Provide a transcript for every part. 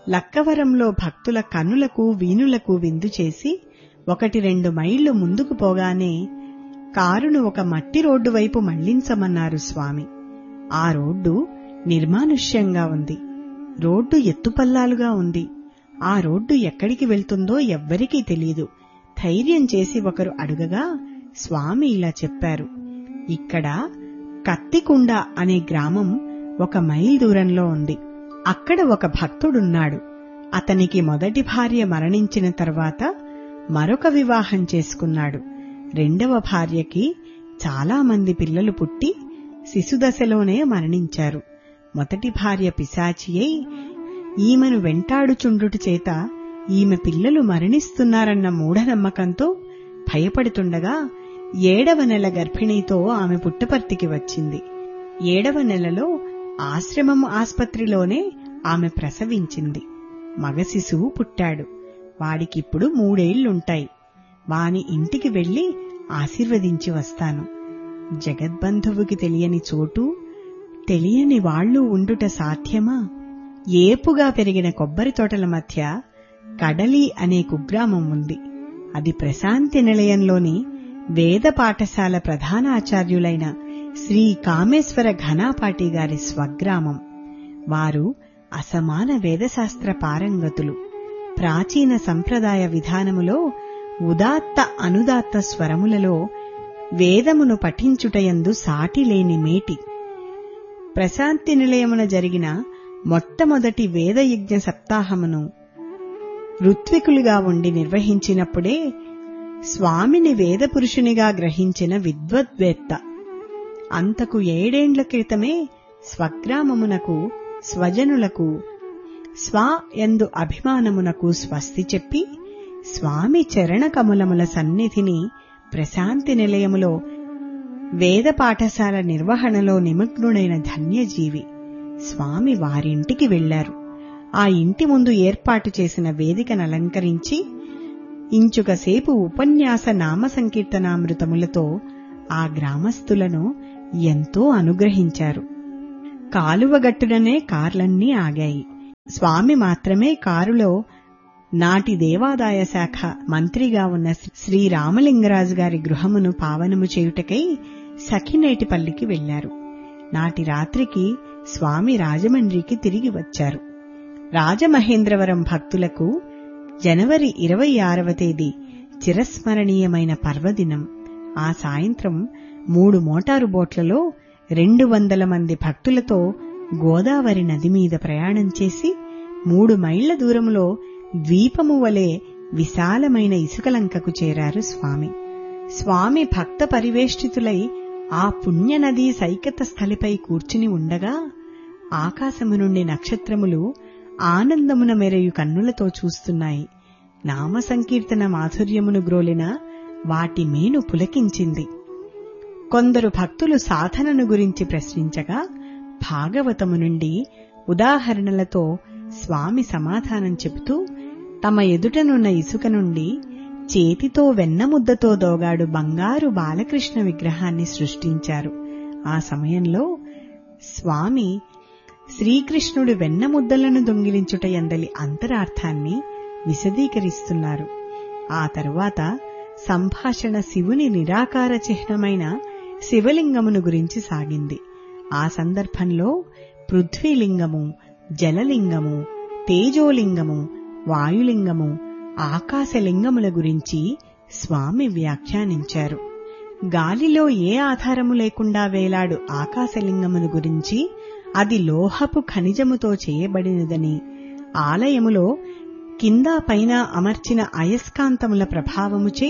లక్కవరంలో భక్తుల కన్నులకు వీణులకు విందు చేసి ఒకటి రెండు మైళ్లు ముందుకు పోగానే కారును ఒక మట్టి రోడ్డు వైపు మళ్లించమన్నారు స్వామి ఆ రోడ్డు నిర్మానుష్యంగా ఉంది రోడ్డు ఎత్తుపల్లాలుగా ఉంది ఆ రోడ్డు ఎక్కడికి వెళ్తుందో ఎవ్వరికీ తెలియదు ధైర్యం చేసి ఒకరు అడుగగా స్వామి ఇలా చెప్పారు ఇక్కడ కత్తికుండ అనే గ్రామం ఒక మైల్ దూరంలో ఉంది అక్కడ ఒక భక్తుడున్నాడు అతనికి మొదటి భార్య మరణించిన తర్వాత మరొక వివాహం చేసుకున్నాడు రెండవ భార్యకి చాలా మంది పిల్లలు పుట్టి శిశుదశలోనే మరణించారు మొదటి భార్య పిశాచి అయి ఈమెను వెంటాడుచుండుట చేత ఈమె పిల్లలు మరణిస్తున్నారన్న మూఢనమ్మకంతో భయపడుతుండగా ఏడవ నెల గర్భిణీతో ఆమె పుట్టపర్తికి వచ్చింది ఏడవ నెలలో ఆశ్రమం ఆస్పత్రిలోనే ఆమె ప్రసవించింది మగ శిశువు పుట్టాడు వాడికిప్పుడు మూడేళ్లుంటాయి వాని ఇంటికి వెళ్లి ఆశీర్వదించి వస్తాను జగద్బంధువుకి తెలియని చోటు తెలియని వాళ్లు ఉండుట సాధ్యమా ఏపుగా పెరిగిన కొబ్బరి తోటల మధ్య కడలి అనే కుగ్రామం ఉంది అది ప్రశాంతి నిలయంలోని వేద పాఠశాల ప్రధానాచార్యులైన శ్రీ కామేశ్వర ఘనాపాటి గారి స్వగ్రామం వారు అసమాన వేదశాస్త్ర పారంగతులు ప్రాచీన సంప్రదాయ విధానములో ఉదాత్త అనుదాత్త స్వరములలో వేదమును పఠించుటయందు సాటిలేని మేటి ప్రశాంతి నిలయమున జరిగిన మొట్టమొదటి వేదయజ్ఞ సప్తాహమును ఋత్వికులుగా ఉండి నిర్వహించినప్పుడే స్వామిని వేదపురుషునిగా గ్రహించిన విద్వద్వేత్త అంతకు ఏడేండ్ల క్రితమే స్వగ్రామమునకు స్వజనులకు స్వ ఎందు అభిమానమునకు స్వస్తి చెప్పి స్వామి చరణ కమలముల సన్నిధిని ప్రశాంతి నిలయములో వేద పాఠశాల నిర్వహణలో నిమగ్నుడైన ధన్యజీవి స్వామి వారింటికి వెళ్లారు ఆ ఇంటి ముందు ఏర్పాటు చేసిన వేదికను అలంకరించి ఇంచుకసేపు ఉపన్యాస నామ సంకీర్తనామృతములతో ఆ గ్రామస్తులను ఎంతో అనుగ్రహించారు కాలువగట్టుననే కార్లన్నీ ఆగాయి స్వామి మాత్రమే కారులో నాటి దేవాదాయ శాఖ మంత్రిగా ఉన్న శ్రీ రామలింగరాజు గారి గృహమును పావనము చేయుటకై సఖినేటిపల్లికి వెళ్లారు నాటి రాత్రికి స్వామి రాజమండ్రికి తిరిగి వచ్చారు రాజమహేంద్రవరం భక్తులకు జనవరి ఇరవై ఆరవ తేదీ చిరస్మరణీయమైన పర్వదినం ఆ సాయంత్రం మూడు మోటారు బోట్లలో రెండు వందల మంది భక్తులతో గోదావరి నది మీద ప్రయాణం చేసి మూడు మైళ్ల దూరంలో ద్వీపము వలె విశాలమైన ఇసుకలంకకు చేరారు స్వామి స్వామి భక్త పరివేష్టితులై ఆ పుణ్యనదీ సైకత స్థలిపై కూర్చుని ఉండగా ఆకాశము నుండి నక్షత్రములు ఆనందమున మెరయు కన్నులతో చూస్తున్నాయి నామ సంకీర్తన మాధుర్యమును గ్రోలిన వాటి మేను పులకించింది కొందరు భక్తులు సాధనను గురించి ప్రశ్నించగా భాగవతము నుండి ఉదాహరణలతో స్వామి సమాధానం చెబుతూ తమ ఎదుటనున్న ఇసుక నుండి చేతితో వెన్నముద్దతో దోగాడు బంగారు బాలకృష్ణ విగ్రహాన్ని సృష్టించారు ఆ సమయంలో స్వామి శ్రీకృష్ణుడు వెన్నముద్దలను దొంగిలించుట ఎందలి అంతరార్థాన్ని విశదీకరిస్తున్నారు ఆ తరువాత సంభాషణ శివుని నిరాకార చిహ్నమైన శివలింగమును గురించి సాగింది ఆ సందర్భంలో పృథ్వీలింగము జలలింగము తేజోలింగము వాయులింగము ఆకాశలింగముల గురించి స్వామి వ్యాఖ్యానించారు గాలిలో ఏ ఆధారము లేకుండా వేలాడు ఆకాశలింగమును గురించి అది లోహపు ఖనిజముతో చేయబడినదని ఆలయములో కింద పైన అమర్చిన అయస్కాంతముల ప్రభావముచే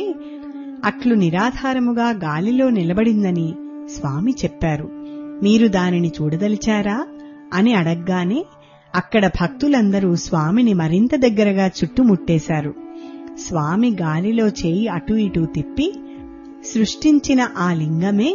అట్లు నిరాధారముగా గాలిలో నిలబడిందని స్వామి చెప్పారు మీరు దానిని చూడదలిచారా అని అడగ్గానే అక్కడ భక్తులందరూ స్వామిని మరింత దగ్గరగా చుట్టుముట్టేశారు స్వామి గాలిలో చేయి అటు ఇటు తిప్పి సృష్టించిన ఆ లింగమే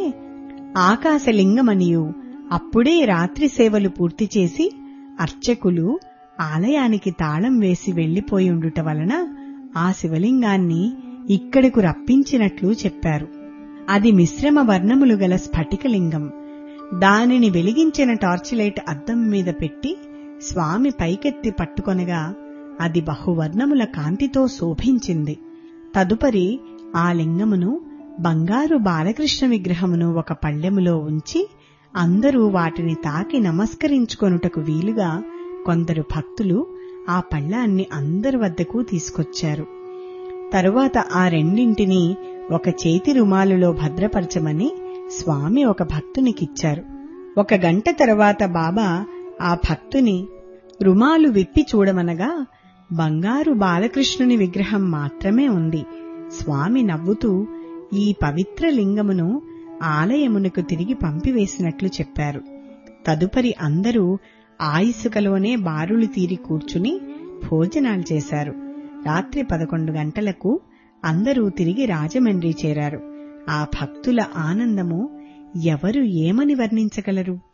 ఆకాశలింగమనియు అప్పుడే రాత్రి సేవలు పూర్తి చేసి అర్చకులు ఆలయానికి తాళం వేసి వెళ్లిపోయుండుట వలన ఆ శివలింగాన్ని ఇక్కడకు రప్పించినట్లు చెప్పారు అది మిశ్రమ వర్ణములు గల స్ఫటికలింగం దానిని వెలిగించిన టార్చిలైట్ అద్దం మీద పెట్టి స్వామి పైకెత్తి పట్టుకొనగా అది బహువర్ణముల కాంతితో శోభించింది తదుపరి ఆ లింగమును బంగారు బాలకృష్ణ విగ్రహమును ఒక పళ్ళెములో ఉంచి అందరూ వాటిని తాకి నమస్కరించుకొనుటకు వీలుగా కొందరు భక్తులు ఆ పళ్ళాన్ని అందరి వద్దకు తీసుకొచ్చారు తరువాత ఆ రెండింటినీ ఒక చేతి రుమాలులో భద్రపరచమని స్వామి ఒక భక్తునికిచ్చారు ఒక గంట తరువాత బాబా ఆ భక్తుని రుమాలు విప్పి చూడమనగా బంగారు బాలకృష్ణుని విగ్రహం మాత్రమే ఉంది స్వామి నవ్వుతూ ఈ పవిత్ర లింగమును ఆలయమునకు తిరిగి పంపివేసినట్లు చెప్పారు తదుపరి అందరూ ఆ ఇసుకలోనే బారులు తీరి కూర్చుని భోజనాలు చేశారు రాత్రి పదకొండు గంటలకు అందరూ తిరిగి రాజమండ్రి చేరారు ఆ భక్తుల ఆనందము ఎవరు ఏమని వర్ణించగలరు